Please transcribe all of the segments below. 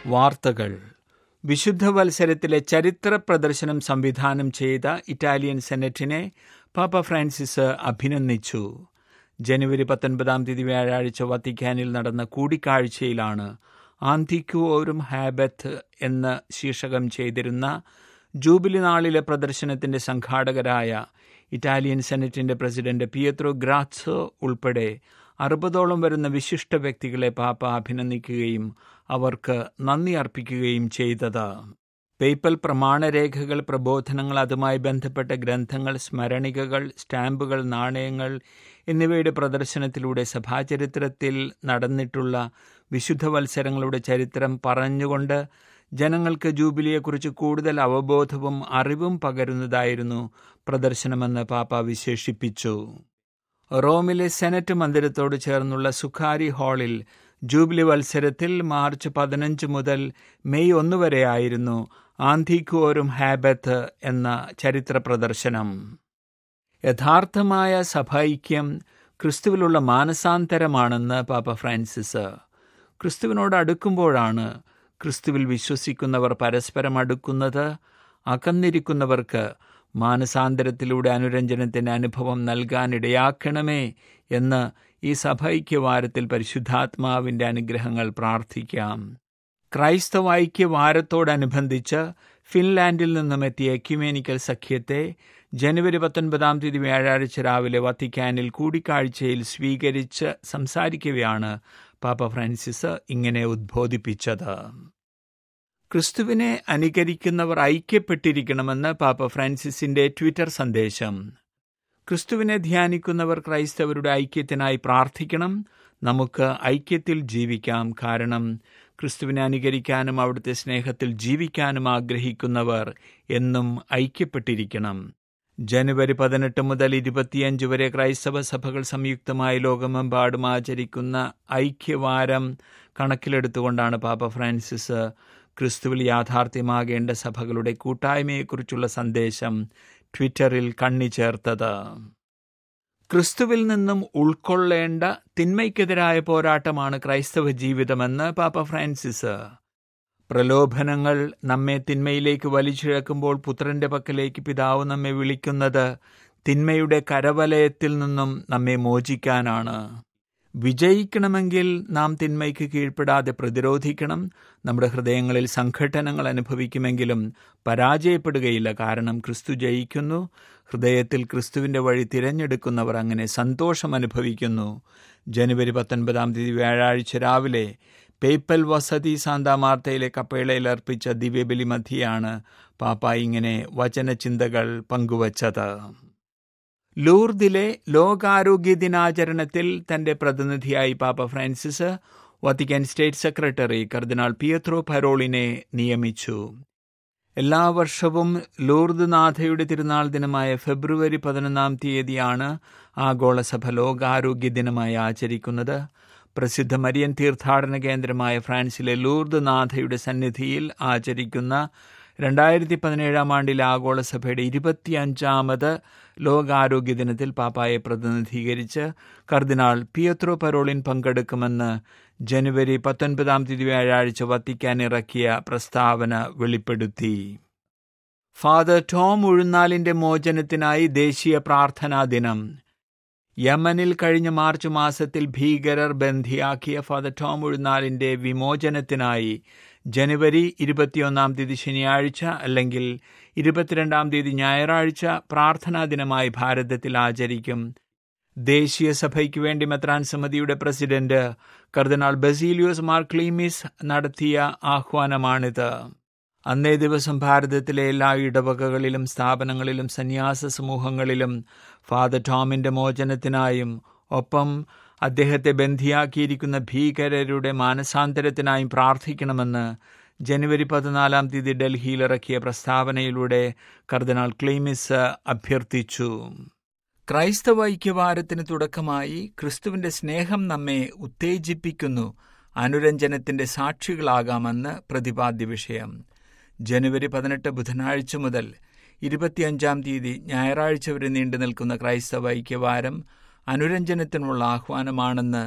വാർത്തകൾ വിശുദ്ധ വത്സരത്തിലെ ചരിത്ര പ്രദർശനം സംവിധാനം ചെയ്ത ഇറ്റാലിയൻ സെനറ്റിനെ പാപ്പ ഫ്രാൻസിസ് അഭിനന്ദിച്ചു ജനുവരി പത്തൊൻപതാം തീയതി വ്യാഴാഴ്ച വത്തിക്കാനിൽ നടന്ന കൂടിക്കാഴ്ചയിലാണ് ആന്തിക്യുവോരും ഹാബത്ത് എന്ന് ശീർഷകം ചെയ്തിരുന്ന ജൂബിലി നാളിലെ പ്രദർശനത്തിന്റെ സംഘാടകരായ Italian senate president Pietro Grasso ഉൾപ്പെടെ അറുപതോളം വരുന്ന വിശിഷ്ട വ്യക്തികളെ പാപ്പ അഭിനന്ദിക്കുകയും അവർക്ക് നന്ദി അർപ്പിക്കുകയും ചെയ്തത് പേപ്പൽ പ്രമാണരേഖകൾ പ്രബോധനങ്ങൾ അതുമായി ബന്ധപ്പെട്ട ഗ്രന്ഥങ്ങൾ സ്മരണികകൾ സ്റ്റാമ്പുകൾ നാണയങ്ങൾ എന്നിവയുടെ പ്രദർശനത്തിലൂടെ സഭാചരിത്രത്തിൽ നടന്നിട്ടുള്ള വിശുദ്ധ വത്സരങ്ങളുടെ ചരിത്രം പറഞ്ഞുകൊണ്ട് ജനങ്ങൾക്ക് ജൂബിലിയെക്കുറിച്ച് കൂടുതൽ അവബോധവും അറിവും പകരുന്നതായിരുന്നു പ്രദർശനമെന്ന് പാപ്പ വിശേഷിപ്പിച്ചു റോമിലെ സെനറ്റ് മന്ദിരത്തോട് ചേർന്നുള്ള സുഖാരി ഹാളിൽ ജൂബിലി വത്സരത്തിൽ മാർച്ച് പതിനഞ്ച് മുതൽ മെയ് ഒന്ന് വരെയായിരുന്നു ആന്തിക്യോരും ഹാബത്ത് എന്ന ചരിത്ര പ്രദർശനം യഥാർത്ഥമായ സഭൈക്യം ക്രിസ്തുവിലുള്ള മാനസാന്തരമാണെന്ന് പാപ്പ ഫ്രാൻസിസ് ക്രിസ്തുവിനോട് അടുക്കുമ്പോഴാണ് ക്രിസ്തുവിൽ വിശ്വസിക്കുന്നവർ പരസ്പരം അടുക്കുന്നത് അകന്നിരിക്കുന്നവർക്ക് മാനസാന്തരത്തിലൂടെ അനുരഞ്ജനത്തിന്റെ അനുഭവം നൽകാനിടയാക്കണമേ എന്ന് ഈ സഭൈക്യവാരത്തിൽ പരിശുദ്ധാത്മാവിന്റെ അനുഗ്രഹങ്ങൾ പ്രാർത്ഥിക്കാം ക്രൈസ്തവ ഐക്യവാരത്തോടനുബന്ധിച്ച് ഫിൻലാൻഡിൽ നിന്നും എത്തിയ എക്യുമേനിക്കൽ സഖ്യത്തെ ജനുവരി പത്തൊൻപതാം തീയതി വ്യാഴാഴ്ച രാവിലെ വത്തിക്കാനിൽ കൂടിക്കാഴ്ചയിൽ സ്വീകരിച്ച് സംസാരിക്കവെയാണ് പാപ്പ ഫ്രാൻസിസ് ഇങ്ങനെ ഉദ്ബോധിപ്പിച്ചത് ക്രിസ്തുവിനെ അനുകരിക്കുന്നവർ ഐക്യപ്പെട്ടിരിക്കണമെന്ന് പാപ്പ ഫ്രാൻസിസിന്റെ ട്വിറ്റർ സന്ദേശം ക്രിസ്തുവിനെ ധ്യാനിക്കുന്നവർ ക്രൈസ്തവരുടെ ഐക്യത്തിനായി പ്രാർത്ഥിക്കണം നമുക്ക് ഐക്യത്തിൽ ജീവിക്കാം കാരണം ക്രിസ്തുവിനെ അനുകരിക്കാനും അവിടുത്തെ സ്നേഹത്തിൽ ജീവിക്കാനും ആഗ്രഹിക്കുന്നവർ എന്നും ഐക്യപ്പെട്ടിരിക്കണം ജനുവരി പതിനെട്ട് മുതൽ ഇരുപത്തിയഞ്ച് വരെ ക്രൈസ്തവ സഭകൾ സംയുക്തമായി ലോകമെമ്പാടും ആചരിക്കുന്ന ഐക്യവാരം കണക്കിലെടുത്തുകൊണ്ടാണ് പാപ്പ ഫ്രാൻസിസ് ക്രിസ്തുവിൽ യാഥാർത്ഥ്യമാകേണ്ട സഭകളുടെ കൂട്ടായ്മയെക്കുറിച്ചുള്ള സന്ദേശം ട്വിറ്ററിൽ കണ്ണിച്ചേർത്തത് ക്രിസ്തുവിൽ നിന്നും ഉൾക്കൊള്ളേണ്ട തിന്മയ്ക്കെതിരായ പോരാട്ടമാണ് ക്രൈസ്തവ ജീവിതമെന്ന് പാപ്പ ഫ്രാൻസിസ് പ്രലോഭനങ്ങൾ നമ്മെ തിന്മയിലേക്ക് വലിച്ചിഴക്കുമ്പോൾ പുത്രന്റെ പക്കലേക്ക് പിതാവ് നമ്മെ വിളിക്കുന്നത് തിന്മയുടെ കരവലയത്തിൽ നിന്നും നമ്മെ മോചിക്കാനാണ് വിജയിക്കണമെങ്കിൽ നാം തിന്മയ്ക്ക് കീഴ്പ്പെടാതെ പ്രതിരോധിക്കണം നമ്മുടെ ഹൃദയങ്ങളിൽ സംഘട്ടനങ്ങൾ അനുഭവിക്കുമെങ്കിലും പരാജയപ്പെടുകയില്ല കാരണം ക്രിസ്തു ജയിക്കുന്നു ഹൃദയത്തിൽ ക്രിസ്തുവിന്റെ വഴി തിരഞ്ഞെടുക്കുന്നവർ അങ്ങനെ സന്തോഷം അനുഭവിക്കുന്നു ജനുവരി പത്തൊൻപതാം തീയതി വ്യാഴാഴ്ച രാവിലെ പേപ്പൽ വസതി സാന്താമാർത്തയിലെ കപ്പേളയിൽ അർപ്പിച്ച ദിവ്യബലി മധ്യയാണ് പാപ്പ ഇങ്ങനെ വചനചിന്തകൾ പങ്കുവച്ചത് ലൂർദിലെ ലോകാരോഗ്യ ദിനാചരണത്തിൽ തന്റെ പ്രതിനിധിയായി പാപ്പ ഫ്രാൻസിസ് വത്തിക്കാൻ സ്റ്റേറ്റ് സെക്രട്ടറി കർദിനാൾ പിയത്രോ പരോളിനെ നിയമിച്ചു എല്ലാ വർഷവും ലൂർദ് നാഥയുടെ തിരുനാൾ ദിനമായ ഫെബ്രുവരി പതിനൊന്നാം തീയതിയാണ് ആഗോളസഭ ലോകാരോഗ്യ ദിനമായി ആചരിക്കുന്നത് പ്രസിദ്ധ മരിയൻ തീർത്ഥാടന കേന്ദ്രമായ ഫ്രാൻസിലെ ലൂർദ് നാഥയുടെ സന്നിധിയിൽ ആചരിക്കുന്ന രണ്ടായിരത്തി പതിനേഴാം ആണ്ടിലെ ആഗോളസഭയുടെ ഇരുപത്തിയഞ്ചാമത് ലോകാരോഗ്യ ദിനത്തിൽ പാപ്പായെ പ്രതിനിധീകരിച്ച് കർദിനാൾ പിയത്രോ പരോളിൻ പങ്കെടുക്കുമെന്ന് ജനുവരി പത്തൊൻപതാം തീയതി വ്യാഴാഴ്ച വത്തിക്കാൻ ഇറക്കിയ പ്രസ്താവന വെളിപ്പെടുത്തി ഫാദർ ടോം ഉഴുന്നാലിന്റെ മോചനത്തിനായി ദേശീയ പ്രാർത്ഥനാ ദിനം യമനിൽ കഴിഞ്ഞ മാർച്ച് മാസത്തിൽ ഭീകരർ ബന്ധിയാക്കിയ ഫാദർ ടോം ഉഴുന്നാലിന്റെ വിമോചനത്തിനായി ജനുവരി ഇരുപത്തിയൊന്നാം തീയതി ശനിയാഴ്ച അല്ലെങ്കിൽ ഇരുപത്തിരണ്ടാം തീയതി ഞായറാഴ്ച പ്രാർത്ഥനാ ദിനമായി ഭാരതത്തിൽ ആചരിക്കും ദേശീയ സഭയ്ക്ക് വേണ്ടി മെത്രാൻ സമിതിയുടെ പ്രസിഡന്റ് കർദിനാൾ ബസീലിയോസ് മാർ ക്ലീമിസ് നടത്തിയ ആഹ്വാനമാണിത് അന്നേ ദിവസം ഭാരതത്തിലെ എല്ലാ ഇടവകകളിലും സ്ഥാപനങ്ങളിലും സന്യാസ സമൂഹങ്ങളിലും ഫാദർ ടോമിന്റെ മോചനത്തിനായും ഒപ്പം അദ്ദേഹത്തെ ബന്ധിയാക്കിയിരിക്കുന്ന ഭീകരരുടെ മാനസാന്തരത്തിനായും പ്രാർത്ഥിക്കണമെന്ന് ജനുവരി പതിനാലാം തീയതി ഡൽഹിയിൽ ഇറക്കിയ പ്രസ്താവനയിലൂടെ കർദിനാൾ ക്ലീമിസ് അഭ്യർത്ഥിച്ചു ക്രൈസ്തവ ഐക്യവാരത്തിന് തുടക്കമായി ക്രിസ്തുവിന്റെ സ്നേഹം നമ്മെ ഉത്തേജിപ്പിക്കുന്നു അനുരഞ്ജനത്തിന്റെ സാക്ഷികളാകാമെന്ന് പ്രതിപാദ്യ വിഷയം ജനുവരി പതിനെട്ട് ബുധനാഴ്ച മുതൽ ഇരുപത്തിയഞ്ചാം തീയതി ഞായറാഴ്ച വരെ നീണ്ടു നിൽക്കുന്ന ക്രൈസ്തവ ഐക്യവാരം അനുരഞ്ജനത്തിനുള്ള ആഹ്വാനമാണെന്ന്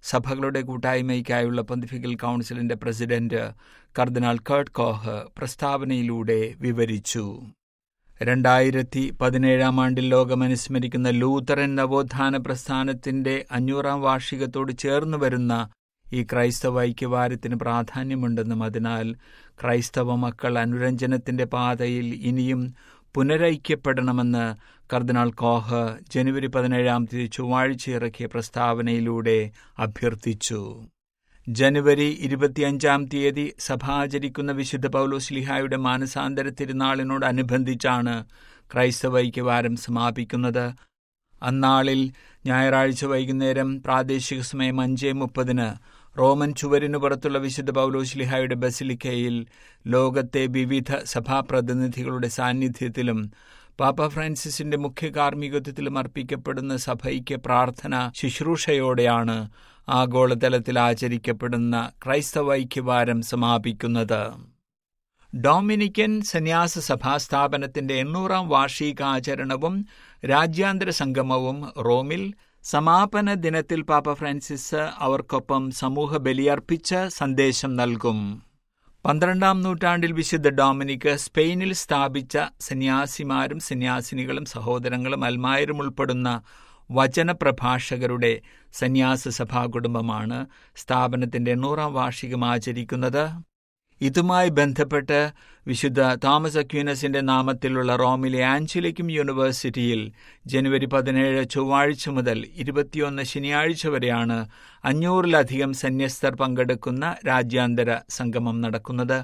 സഭകളുടെ കൂട്ടായ്മയ്ക്കായുള്ള പൊന്തിഫിക്കൽ കൗൺസിലിന്റെ പ്രസിഡന്റ് കർദിനാൾ കേർട്ട് കോഹ് പ്രസ്താവനയിലൂടെ വിവരിച്ചു രണ്ടായിരത്തി പതിനേഴാം ആണ്ടിൽ ലോകമനുസ്മരിക്കുന്ന ലൂത്തറൻ നവോത്ഥാന പ്രസ്ഥാനത്തിന്റെ അഞ്ഞൂറാം വാർഷികത്തോട് ചേർന്നു വരുന്ന ഈ ക്രൈസ്തവ ഐക്യവാരത്തിന് പ്രാധാന്യമുണ്ടെന്നും അതിനാൽ ക്രൈസ്തവ മക്കൾ അനുരഞ്ജനത്തിന്റെ പാതയിൽ ഇനിയും പുനരൈക്യപ്പെടണമെന്ന് കർദിനാൾ കോഹ് ജനുവരി പതിനേഴാം തീയതി ചൊവ്വാഴ്ച ഇറക്കിയ പ്രസ്താവനയിലൂടെ അഭ്യർത്ഥിച്ചു ജനുവരി ഇരുപത്തിയഞ്ചാം തീയതി സഭ ആചരിക്കുന്ന വിശുദ്ധ പൗലോസ്ലിഹായുടെ മാനസാന്തര തിരുനാളിനോടനുബന്ധിച്ചാണ് ക്രൈസ്തവ ഐക്യവാരം സമാപിക്കുന്നത് അന്നാളിൽ ഞായറാഴ്ച വൈകുന്നേരം പ്രാദേശിക സമയം അഞ്ചേ മുപ്പതിന് റോമൻ ചുവരിനു പുറത്തുള്ള വിശുദ്ധ പൗലോസ്ലിഹായുടെ ബസിലിക്കയിൽ ലോകത്തെ വിവിധ സഭാപ്രതിനിധികളുടെ സാന്നിധ്യത്തിലും പാപ്പ ഫ്രാൻസിസിന്റെ മുഖ്യ കാർമ്മികത്വത്തിലും അർപ്പിക്കപ്പെടുന്ന സഭയ്ക്ക് പ്രാർത്ഥന ശുശ്രൂഷയോടെയാണ് ആഗോളതലത്തിൽ ആചരിക്കപ്പെടുന്ന ക്രൈസ്തവ ഐക്യവാരം സമാപിക്കുന്നത് ഡൊമിനിക്കൻ സന്യാസ സഭാ സ്ഥാപനത്തിന്റെ എണ്ണൂറാം വാർഷികാചരണവും രാജ്യാന്തര സംഗമവും റോമിൽ സമാപന ദിനത്തിൽ പാപ്പ ഫ്രാൻസിസ് അവർക്കൊപ്പം സമൂഹ ബലിയർപ്പിച്ച് സന്ദേശം നൽകും പന്ത്രണ്ടാം നൂറ്റാണ്ടിൽ വിശുദ്ധ ഡൊമിനിക്ക് സ്പെയിനിൽ സ്ഥാപിച്ച സന്യാസിമാരും സന്യാസിനികളും സഹോദരങ്ങളും അൽമായരും ഉൾപ്പെടുന്ന വചനപ്രഭാഷകരുടെ സന്യാസ സഭാ കുടുംബമാണ് സ്ഥാപനത്തിന്റെ എണ്ണൂറാം വാർഷികം ആചരിക്കുന്നത് ഇതുമായി ബന്ധപ്പെട്ട് വിശുദ്ധ തോമസ് അക്യൂനസിന്റെ നാമത്തിലുള്ള റോമിലെ ആഞ്ചലിക്കും യൂണിവേഴ്സിറ്റിയിൽ ജനുവരി പതിനേഴ് ചൊവ്വാഴ്ച മുതൽ ഇരുപത്തിയൊന്ന് ശനിയാഴ്ച വരെയാണ് അഞ്ഞൂറിലധികം സന്യസ്തർ പങ്കെടുക്കുന്ന രാജ്യാന്തര സംഗമം നടക്കുന്നത്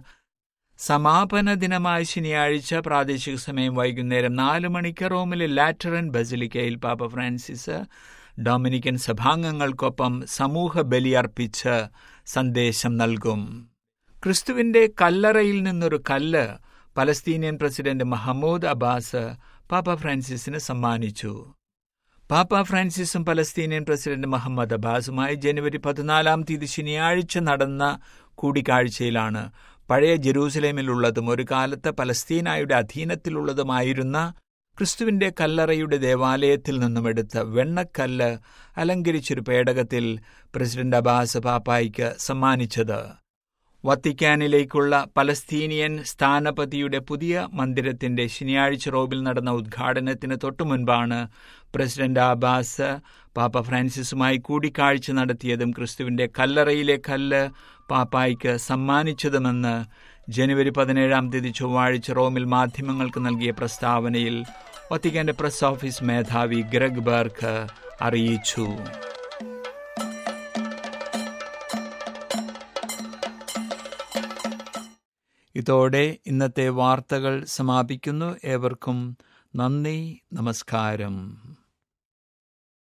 സമാപന ദിനമായ ശനിയാഴ്ച പ്രാദേശിക സമയം വൈകുന്നേരം നാല് മണിക്ക് റോമിലെ ലാറ്ററൻ ബസിലിക്കയിൽ പാപ്പ ഫ്രാൻസിസ് ഡൊമിനിക്കൻ സഭാംഗങ്ങൾക്കൊപ്പം സമൂഹ ബലിയർപ്പിച്ച് സന്ദേശം നൽകും ക്രിസ്തുവിന്റെ കല്ലറയിൽ നിന്നൊരു കല്ല് പലസ്തീനിയൻ പ്രസിഡന്റ് മഹമ്മൂദ് അബ്ബാസ് പാപ്പ ഫ്രാൻസിസിന് സമ്മാനിച്ചു പാപ്പ ഫ്രാൻസിസും പലസ്തീനിയൻ പ്രസിഡന്റ് മുഹമ്മദ് അബ്ബാസുമായി ജനുവരി പതിനാലാം തീയതി ശനിയാഴ്ച നടന്ന കൂടിക്കാഴ്ചയിലാണ് പഴയ ജെറൂസലേമിലുള്ളതും ഒരു കാലത്ത് പലസ്തീനായുടെ അധീനത്തിലുള്ളതുമായിരുന്ന ക്രിസ്തുവിന്റെ കല്ലറയുടെ ദേവാലയത്തിൽ നിന്നും എടുത്ത വെണ്ണക്കല്ല് അലങ്കരിച്ചൊരു പേടകത്തിൽ പ്രസിഡന്റ് അബ്ബാസ് പാപ്പായ്ക്ക് സമ്മാനിച്ചത് വത്തിക്കാനിലേക്കുള്ള പലസ്തീനിയൻ സ്ഥാനപതിയുടെ പുതിയ മന്ദിരത്തിന്റെ ശനിയാഴ്ച റോബിൽ നടന്ന ഉദ്ഘാടനത്തിന് തൊട്ടുമുൻപാണ് പ്രസിഡന്റ് അബ്ബാസ് പാപ്പ ഫ്രാൻസിസുമായി കൂടിക്കാഴ്ച നടത്തിയതും ക്രിസ്തുവിന്റെ കല്ലറയിലെ കല്ല് പാപ്പായ്ക്ക് സമ്മാനിച്ചതുമെന്ന് ജനുവരി പതിനേഴാം തീയതി ചൊവ്വാഴ്ച റോമിൽ മാധ്യമങ്ങൾക്ക് നൽകിയ പ്രസ്താവനയിൽ വത്തിക്കാന്റെ പ്രസ് ഓഫീസ് മേധാവി ഗ്രഗ് ബർഗ് അറിയിച്ചു ഇതോടെ ഇന്നത്തെ വാർത്തകൾ സമാപിക്കുന്നു ഏവർക്കും നന്ദി നമസ്കാരം